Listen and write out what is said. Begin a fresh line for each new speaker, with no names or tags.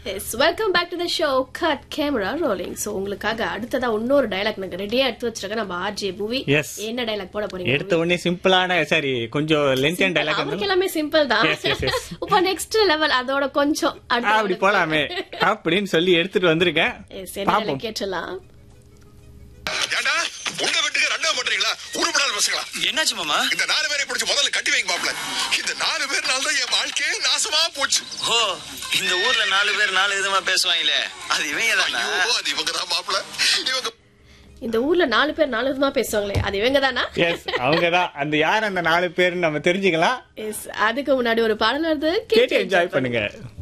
S welcome back to the show cut camera rolling so உங்களுக்காக அடுத்ததா இன்னொரு dialogue நாங்க ரெடியா எடுத்து வச்சிருக்கோம் நம்ம ஆர்ஜே மூவி
Yes.
என்ன டைலாக் போட போறீங்க
எடுத்த உடனே சிம்பிளான சாரி கொஞ்சம் லென்த் அண்ட் டைலாக்
அவருக்கு எல்லாமே சிம்பிள் தான்
Yes, yes, yes.
இப்போ நெக்ஸ்ட் லெவல் அதோட கொஞ்சம் அடுத்த
அப்படி
level.
போலாமே அப்படின்னு சொல்லி எடுத்துட்டு வந்திருக்கேன்
Yes, என்ன
பாப்போம்
dialogue கேட்டலாம்
ஏண்டா உண்ட வெட்டுக்கு ரெண்டாவது பண்றீங்களா உருப்படாத பசங்களா
என்னாச்சு மாமா
இந்த நாலு பேரை பிடிச்சு முதல்ல கட்டி வைங்க மாப்ள இந்த நாலு பேர்னால தான் என் வாழ்க்கையே நாசமா போச்சு
ஓ இந்த ஊர்ல நாலு பேர் நாலு விதமா பேசுவாங்களே அது இவங்க தானா
ஐயோ, அது இவங்க தான் மாப்ள இவங்க
இந்த ஊர்ல நாலு பேர் நாலு விதமா பேசுவாங்களே அது இவங்க தானா
எஸ் அவங்கதான் அந்த யார் அந்த நாலு பேர் நம்ம தெரிஞ்சுக்கலாம்
எஸ் அதுக்கு முன்னாடி ஒரு பாடல் வருது
கேட்டு என்ஜாய் பண்ணுங்க